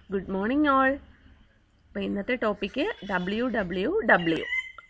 good morning all അപ്പോൾ ഇന്നത്തെ topic W W W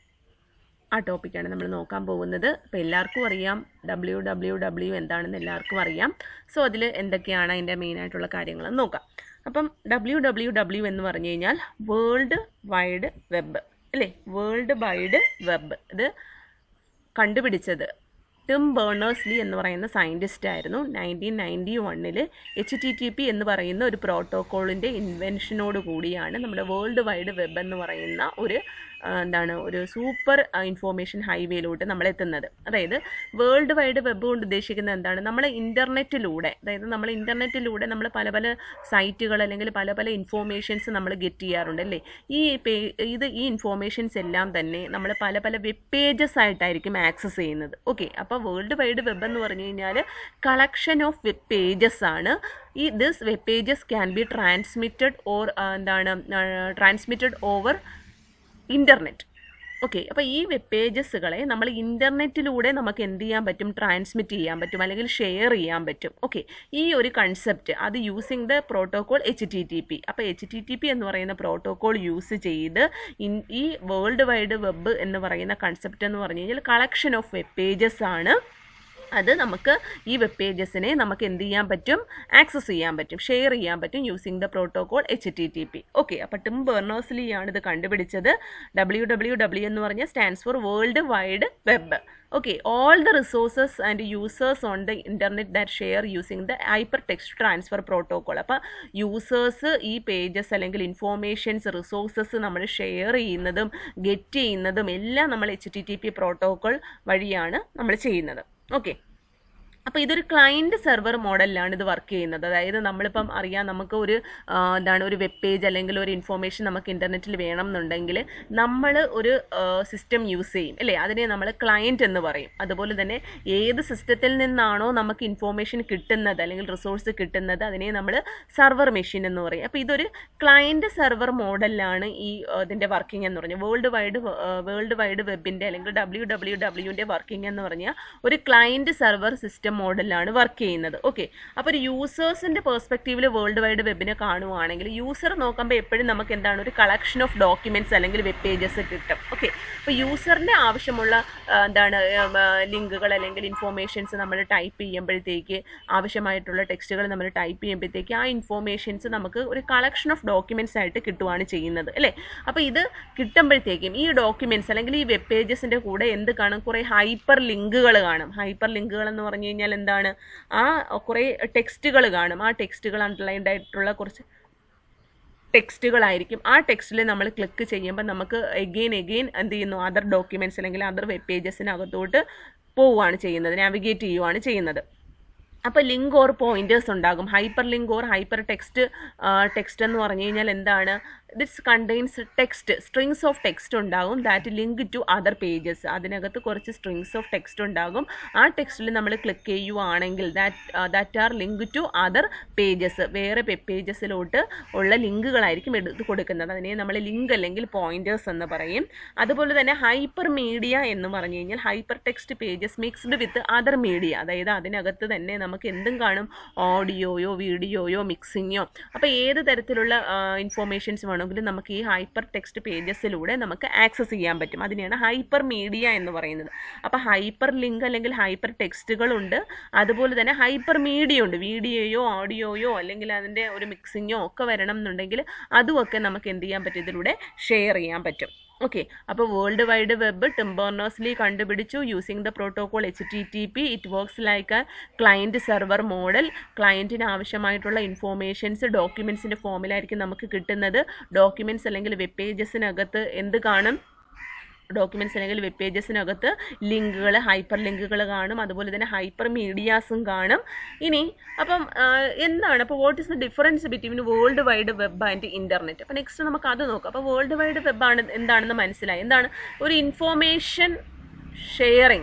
ആ ടോപ്പിക്കാണ് നമ്മൾ നോക്കാൻ പോകുന്നത് അപ്പോൾ എല്ലാവർക്കും അറിയാം ഡബ്ല്യു ഡബ്ല്യു ഡബ്ല്യു എന്താണെന്ന് എല്ലാവർക്കും അറിയാം സോ അതിൽ എന്തൊക്കെയാണ് അതിൻ്റെ മെയിനായിട്ടുള്ള കാര്യങ്ങളെന്ന് നോക്കാം അപ്പം ഡബ്ല്യു ഡബ്ല്യു ഡബ്ല്യു എന്ന് പറഞ്ഞു കഴിഞ്ഞാൽ വേൾഡ് വൈഡ് വെബ് അല്ലേ വേൾഡ് വൈഡ് വെബ് ഇത് കണ്ടുപിടിച്ചത് ടിം ബേണേഴ്സ്ലി എന്ന് പറയുന്ന സയൻറ്റിസ്റ്റ് ആയിരുന്നു നയൻറ്റീൻ നയൻറ്റി വണ്ണിൽ എച്ച് ടി ടി പി എന്ന് പറയുന്ന ഒരു പ്രോട്ടോക്കോളിൻ്റെ ഇൻവെൻഷനോട് കൂടിയാണ് നമ്മുടെ വേൾഡ് വൈഡ് വെബ് എന്ന് പറയുന്ന ഒരു ആ, എന്താണ് ഒരു സൂപ്പർ ഇൻഫോർമേഷൻ ഹൈവേയിലോട്ട് നമ്മൾ എത്തുന്നത് അതായത് വേൾഡ് വൈഡ് വെബ് കൊണ്ട് ഉദ്ദേശിക്കുന്നത് എന്താണ് നമ്മൾ ഇൻ്റർനെറ്റിലൂടെ അതായത് നമ്മൾ ഇൻ്റർനെറ്റിലൂടെ നമ്മൾ പല പല സൈറ്റുകൾ അല്ലെങ്കിൽ പല പല ഇൻഫോർമേഷൻസ് നമ്മൾ ഗെറ്റ് ചെയ്യാറുണ്ട് അല്ലേ ഈ പേ ഇത് ഈ ഇൻഫോർമേഷൻസ് എല്ലാം തന്നെ നമ്മൾ പല പല വെബ് പേജസ് ആയിട്ടായിരിക്കും ആക്സസ് ചെയ്യുന്നത് ഓക്കെ അപ്പോൾ വേൾഡ് വൈഡ് വെബ് എന്ന് പറഞ്ഞു കഴിഞ്ഞാൽ കളക്ഷൻ ഓഫ് വെബ് പേജസ് ആണ് ഈ this web pages can be transmitted or എന്താണ് ട്രാൻസ്മിറ്റഡ് ഓവർ ഇൻ്റർനെറ്റ് ഓക്കെ അപ്പോൾ ഈ വെബ് പേജസുകളെ നമ്മൾ ഇൻ്റർനെറ്റിലൂടെ നമുക്ക് എന്ത് ചെയ്യാൻ പറ്റും ട്രാൻസ്മിറ്റ് ചെയ്യാൻ പറ്റും അല്ലെങ്കിൽ ഷെയർ ചെയ്യാൻ പറ്റും ഓക്കെ ഈ ഒരു കൺസെപ്റ്റ് അത് using the protocol H T T P അപ്പോൾ എച്ച് ടി ടി പി എന്ന് പറയുന്ന പ്രോട്ടോകോൾ യൂസ് ചെയ്ത് ഇൻ ഈ വേൾഡ് വൈഡ് വെബ് എന്ന് പറയുന്ന കൺസെപ്റ്റ് എന്ന് പറഞ്ഞു കഴിഞ്ഞാൽ കളക്ഷൻ ഓഫ് വെബ് പേജസ് ആണ് അത് നമുക്ക് ഈ വെബ് പേജസിനെ നമുക്ക് എന്ത് ചെയ്യാൻ പറ്റും ആക്സസ് ചെയ്യാൻ പറ്റും ഷെയർ ചെയ്യാൻ പറ്റും using the protocol H T T P okay അപ്പോൾ ടിം ബെർണേഴ്സ്ലി ആണ് ഇത് കണ്ടുപിടിച്ചത് ഡബ്ല്യു ഡബ്ല്യു ഡബ്ല്യു എന്ന് പറഞ്ഞാൽ stands for world wide web okay all the resources and users on the internet that share using the hyper text transfer protocol അപ്പോൾ users ഈ pages അല്ലെങ്കിൽ informations resources നമ്മൾ share ചെയ്യുന്നതും ഗെറ്റ് ചെയ്യുന്നതും എല്ലാം നമ്മൾ H T T P protocol വഴിയാണ് നമ്മൾ ചെയ്യുന്നത് ഓക്കെ അപ്പോൾ ഇതൊരു ക്ലയൻറ്റ് സെർവർ മോഡലിലാണ് ഇത് വർക്ക് ചെയ്യുന്നത് അതായത് നമ്മളിപ്പം അറിയാം നമുക്ക് ഒരു ആ, എന്താണ് ഒരു വെബ് പേജ് അല്ലെങ്കിൽ ഒരു ഇൻഫോർമേഷൻ നമുക്ക് ഇൻ്റർനെറ്റിൽ വേണം എന്നുണ്ടെങ്കിൽ നമ്മൾ ഒരു സിസ്റ്റം യൂസ് ചെയ്യും അല്ലേ അതിനെ നമ്മൾ ക്ലയൻറ്റ് എന്ന് പറയും അതുപോലെ തന്നെ ഏത് സിസ്റ്റത്തിൽ നിന്നാണോ നമുക്ക് ഇൻഫോർമേഷൻ കിട്ടുന്നത് അല്ലെങ്കിൽ റിസോഴ്സ് കിട്ടുന്നത് അതിനെ നമ്മൾ സർവർ മെഷീൻ എന്ന് പറയും അപ്പോൾ ഇതൊരു ക്ലയൻറ്റ് സെർവർ മോഡലിലാണ് ഈ ആ, ഇതിൻ്റെ വർക്കിംഗ് എന്ന് പറഞ്ഞാൽ വേൾഡ് വൈഡ് വേൾഡ് വൈഡ് വെബിൻ്റെ അല്ലെങ്കിൽ ഡബ്ല്യു ഡബ്ല്യു ഡബ്ല്യുവിൻ്റെ വർക്കിംഗ് എന്ന് പറഞ്ഞാൽ ഒരു ക്ലയൻറ്റ് സെർവർ സിസ്റ്റം മോഡലിലാണ് വർക്ക് ചെയ്യുന്നത് ഓക്കെ അപ്പോൾ ഒരു യൂസേഴ്സിൻ്റെ പെർസ്പെക്റ്റീവിൽ വേൾഡ് വൈഡ് വെബിനെ കാണുവാണെങ്കിൽ യൂസർ നോക്കുമ്പോൾ എപ്പോഴും നമുക്ക് എന്താണ് ഒരു കളക്ഷൻ ഓഫ് ഡോക്യുമെൻറ്റ്സ് അല്ലെങ്കിൽ വെബ് പേജസ് കിട്ടും ഓക്കെ അപ്പോൾ യൂസറിൻ്റെ ആവശ്യമുള്ള ആ, എന്താണ് ലിങ്കുകൾ അല്ലെങ്കിൽ ഇൻഫോർമേഷൻസ് നമ്മൾ ടൈപ്പ് ചെയ്യുമ്പോഴത്തേക്ക് ആവശ്യമായിട്ടുള്ള ടെക്സ്റ്റുകൾ നമ്മൾ ടൈപ്പ് ചെയ്യുമ്പോഴത്തേക്ക് ആ ഇൻഫോർമേഷൻസ് നമുക്ക് ഒരു കളക്ഷൻ ഓഫ് ഡോക്യുമെൻറ്റ്സ് ആയിട്ട് കിട്ടുവാണ് ചെയ്യുന്നത് അല്ലേ അപ്പോൾ ഇത് കിട്ടുമ്പോഴത്തേക്കും ഈ ഡോക്യുമെൻറ്റ്സ് അല്ലെങ്കിൽ ഈ വെബ് പേജസിൻ്റെ കൂടെ എന്ത് കാണും കുറേ ഹൈപ്പർ ലിങ്കുകൾ കാണും ഹൈപ്പർ ലിങ്കുകൾ എന്ന് പറഞ്ഞു കഴിഞ്ഞാൽ എന്താണ് ആ കുറേ ടെക്സ്റ്റുകൾ കാണും ആ ടെക്സ്റ്റുകൾ അണ്ടർലൈൻഡ് ആയിട്ടുള്ള കുറച്ച് ടെക്സ്റ്റുകളായിരിക്കും ആ ടെക്സ്റ്റിൽ നമ്മൾ ക്ലിക്ക് ചെയ്യുമ്പോൾ നമുക്ക് എഗെയിൻ എഗെയിൻ എന്ത് ചെയ്യുന്നു അതർ ഡോക്യുമെൻറ്റ്സ് അല്ലെങ്കിൽ അതർ വെബ് പേജസിനകത്തോട്ട് പോവുകയാണ് ചെയ്യുന്നത് നാവിഗേറ്റ് ചെയ്യുവാണ് ചെയ്യുന്നത് അപ്പോൾ ലിങ്ക് ഓർ പോയിന്റേഴ്സ് ഉണ്ടാകും hyper link or hyper text text എന്ന് പറഞ്ഞു കഴിഞ്ഞാൽ എന്താണ് this contains text strings of text ഉണ്ടാകും that link to other pages അതിനകത്ത് കുറച്ച് സ്ട്രിങ്സ് ഓഫ് ടെക്സ്റ്റ് ഉണ്ടാകും ആ ടെക്സ്റ്റിൽ നമ്മൾ ക്ലിക്ക് ചെയ്യുവാണെങ്കിൽ that that are link to other pages വേറെ വെബ് പേജസിലോട്ട് ഉള്ള ലിങ്കുകളായിരിക്കും എടുത്ത് കൊടുക്കുന്നത് അതിനെ നമ്മൾ ലിങ്ക് അല്ലെങ്കിൽ പോയിന്റേഴ്സ് എന്ന് പറയും അതുപോലെ തന്നെ ഹൈപ്പർ മീഡിയ എന്ന് പറഞ്ഞു കഴിഞ്ഞാൽ hyper text pages mixed with other media അതായത് അതിനകത്ത് തന്നെ നമുക്ക് എന്തും കാണും ഓഡിയോയോ വീഡിയോയോ മിക്സിങ്ങോ അപ്പോൾ ഏത് തരത്തിലുള്ള ഇൻഫോർമേഷൻസ് വേണമെങ്കിലും നമുക്ക് ഈ ഹൈപ്പർ ടെക്സ്റ്റ് പേജസിലൂടെ നമുക്ക് ആക്സസ് ചെയ്യാൻ പറ്റും അതിനെയാണ് ഹൈപ്പർ മീഡിയ എന്ന് പറയുന്നത് അപ്പോൾ ഹൈപ്പർ ലിങ്ക് അല്ലെങ്കിൽ ഹൈപ്പർ ടെക്സ്റ്റുകളുണ്ട് അതുപോലെ തന്നെ ഹൈപ്പർ മീഡിയ ഉണ്ട് വീഡിയോയോ ഓഡിയോയോ അല്ലെങ്കിൽ അതിൻ്റെ ഒരു മിക്സിങ്ങോ ഒക്കെ വരണം എന്നുണ്ടെങ്കിൽ അതുമൊക്കെ നമുക്ക് എന്ത് ചെയ്യാൻ പറ്റും ഇതിലൂടെ ഷെയർ ചെയ്യാൻ പറ്റും ഓക്കെ അപ്പോൾ വേൾഡ് വൈഡ് വെബ് ടിംബർണേഴ്സ്ലി കണ്ടുപിടിച്ചു using the protocol H T T P it works like a client server model ക്ലയൻറ്റിന് ആവശ്യമായിട്ടുള്ള ഇൻഫോർമേഷൻസ് ഡോക്യുമെൻസിൻ്റെ ഫോമിലായിരിക്കും നമുക്ക് കിട്ടുന്നത് ഡോക്യുമെൻറ്റ്സ് അല്ലെങ്കിൽ വെബ് പേജസിനകത്ത് എന്ത് കാണും ഡോക്യുമെൻറ്റ്സ് അല്ലെങ്കിൽ വെബ് പേജസിനകത്ത് ലിങ്കുകൾ ഹൈപ്പർ ലിങ്കുകൾ കാണും അതുപോലെ തന്നെ ഹൈപ്പർ മീഡിയാസും കാണും ഇനി അപ്പം ആ, എന്താണ് അപ്പോൾ what is the difference between world wide web and internet അപ്പോൾ നെക്സ്റ്റ് നമുക്ക് അത് നോക്കാം അപ്പോൾ വേൾഡ് വൈഡ് വെബ് ആണ് എന്താണെന്ന് മനസ്സിലായി എന്താണ് ഒരു ഇൻഫോർമേഷൻ ഷെയറിങ്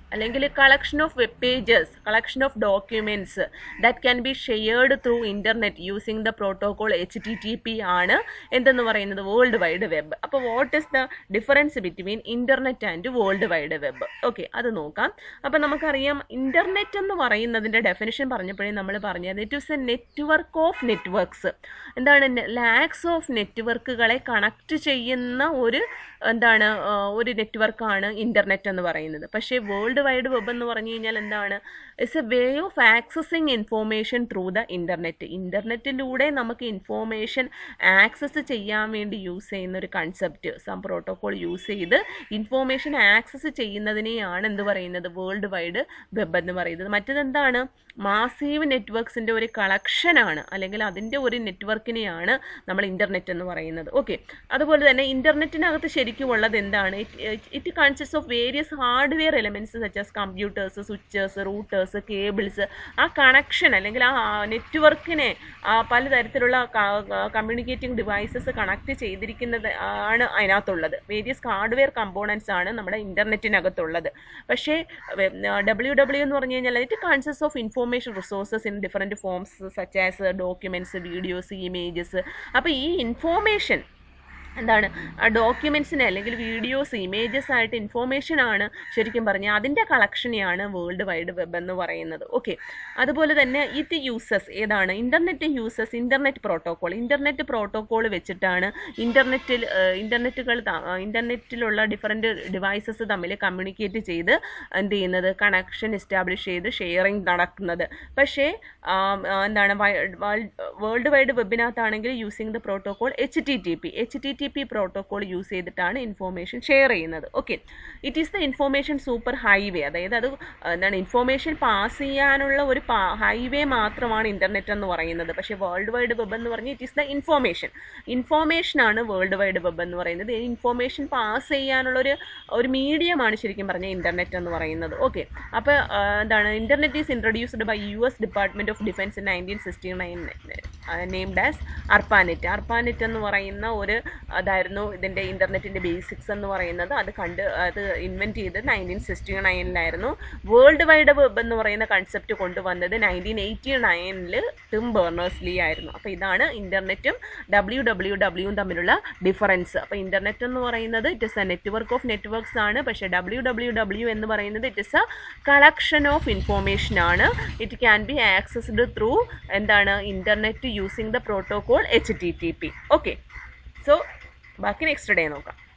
അല്ലെങ്കിൽ collection of web pages collection of documents that can be shared through internet using the protocol H T T P ആണ് എന്തെന്ന് പറയുന്നത് വേൾഡ് വൈഡ് വെബ് അപ്പോൾ what is the difference between internet and world wide web okay അത് നോക്കാം അപ്പോൾ നമുക്കറിയാം internet എന്ന് പറയുന്നതിൻ്റെ ഡെഫിനിഷൻ പറഞ്ഞപ്പോഴേ നമ്മൾ പറഞ്ഞത് it is a network of networks എന്താണ് ലാക്സ് ഓഫ് നെറ്റ്വർക്കുകളെ കണക്ട് ചെയ്യുന്ന ഒരു എന്താണ് ആ, ഒരു നെറ്റ്വർക്കാണ് ഇൻ്റർനെറ്റ് എന്ന് പറയുന്നത് പക്ഷേ വേൾഡ് വൈഡ് വെബ് എന്ന് പറഞ്ഞു കഴിഞ്ഞാൽ എന്താണ് it's a way of accessing information through the internet ഇൻ്റർനെറ്റിലൂടെ നമുക്ക് ഇൻഫോർമേഷൻ ആക്സസ് ചെയ്യാൻ വേണ്ടി യൂസ് ചെയ്യുന്ന ഒരു കൺസെപ്റ്റ് സം പ്രോട്ടോകോൾ യൂസ് ചെയ്ത് ഇൻഫോർമേഷൻ ആക്സസ് ചെയ്യുന്നതിനെയാണ് എന്ത് പറയുന്നത് വേൾഡ് വൈഡ് വെബ് എന്ന് പറയുന്നത് മറ്റതെന്താണ് മാസീവ് നെറ്റ്വർക്ക്സിൻ്റെ ഒരു കളക്ഷനാണ് അല്ലെങ്കിൽ അതിൻ്റെ ഒരു നെറ്റ്വർക്കിനെയാണ് നമ്മൾ ഇൻ്റർനെറ്റ് എന്ന് പറയുന്നത് ഓക്കെ അതുപോലെ തന്നെ ഇൻ്റർനെറ്റിനകത്ത് ശരിക്കും ഉള്ളത് എന്താണ് it consist of various hardware elements such as computers switchers routers cables ആ കണക്ഷൻ അല്ലെങ്കിൽ ആ നെറ്റ്വർക്കിനെ പലതരത്തിലുള്ള കമ്മ്യൂണിക്കേറ്റിംഗ് ഡിവൈസസ് കണക്ട് ചെയ്തിരിക്കുന്നത് ആണ് അതിനകത്തുള്ളത് വേരിയസ് ഹാർഡ്വെയർ കമ്പോണൻസ് ആണ് നമ്മുടെ ഇൻ്റർനെറ്റിനകത്തുള്ളത് പക്ഷേ ഡബ്ല്യു ഡബ്ല്യു എന്ന് പറഞ്ഞു കഴിഞ്ഞാൽ it consist of information resources in different forms such as documents videos images അപ്പോൾ ഈ ഇൻഫോർമേഷൻ എന്താണ് ഡോക്യുമെൻറ്റ്സിനെ അല്ലെങ്കിൽ വീഡിയോസ് ഇമേജസ് ആയിട്ട് ഇൻഫോർമേഷൻ ആണ് ശരിക്കും പറഞ്ഞാൽ അതിൻ്റെ കളക്ഷനെയാണ് വേൾഡ് വൈഡ് വെബ് എന്ന് പറയുന്നത് ഓക്കെ അതുപോലെ തന്നെ ഇത് യൂസസ് ഏതാണ് internet uses internet protocol internet protocol വെച്ചിട്ടാണ് ഇൻ്റർനെറ്റിൽ ഇൻ്റർനെറ്റുകൾ ഇൻ്റർനെറ്റിലുള്ള ഡിഫറെൻറ്റ് ഡിവൈസസ് തമ്മിൽ കമ്മ്യൂണിക്കേറ്റ് ചെയ്ത് എന്ത് ചെയ്യുന്നത് കണക്ഷൻ എസ്റ്റാബ്ലിഷ് ചെയ്ത് ഷെയറിങ് നടക്കുന്നത് പക്ഷേ ആം, ആ, എന്താണ് വേൾഡ് വൈഡ് വെബിനകത്താണെങ്കിൽ using the protocol H T T P H T T P protocol use ചെയ്തിട്ടാണ് ഇൻഫോർമേഷൻ ഷെയർ ചെയ്യുന്നത് okay it is the information super highway അതായത് അത് എന്താണ് ഇൻഫോർമേഷൻ പാസ് ചെയ്യാനുള്ള ഒരു ഹൈവേ മാത്രമാണ് ഇൻ്റർനെറ്റ് എന്ന് പറയുന്നത് പക്ഷേ വേൾഡ് വൈഡ് വെബ് എന്ന് പറഞ്ഞാൽ ഇറ്റ് ഈസ് ദ ഇൻഫോർമേഷൻ ഇൻഫോർമേഷനാണ് വേൾഡ് വൈഡ് വെബ് എന്ന് പറയുന്നത് ഇൻഫോർമേഷൻ പാസ് ചെയ്യാനുള്ള ഒരു ഒരു മീഡിയമാണ് ശരിക്കും പറഞ്ഞാൽ ഇൻ്റർനെറ്റ് എന്ന് പറയുന്നത് ഓക്കെ അപ്പോൾ എന്താണ് internet is introduced by U S department of defence in nineteen sixty nine named as ARPANET ARPANET എന്ന് പറയുന്ന ഒരു അതായിരുന്നു ഇതിൻ്റെ ഇൻ്റർനെറ്റിൻ്റെ ബേസിക്സ് എന്ന് പറയുന്നത് അത് കണ്ട് അത് ഇൻവെൻറ്റ് ചെയ്ത് നയൻറ്റീൻ സിക്സ്റ്റി നയനിലായിരുന്നു വേൾഡ് വൈഡ് വെബ് എന്ന് പറയുന്ന കൺസെപ്റ്റ് കൊണ്ടുവന്നത് നയൻറ്റീൻ എയ്റ്റി നയനിൽ ടിം ബേർണേഴ്സ് ലീ ആയിരുന്നു അപ്പോൾ ഇതാണ് ഇൻ്റർനെറ്റും ഡബ്ല്യു ഡബ്ല്യു ഡബ്ല്യുവും തമ്മിലുള്ള ഡിഫറൻസ് അപ്പോൾ ഇൻ്റർനെറ്റ് എന്ന് പറയുന്നത് it is a network of networks ആണ് പക്ഷേ ഡബ്ല്യു ഡബ്ല്യു ഡബ്ല്യു എന്ന് പറയുന്നത് it is a collection of information ആണ് it can be accessed through എന്താണ് internet using the protocol H T T P okay so ബാക്കി next day നോക്കാം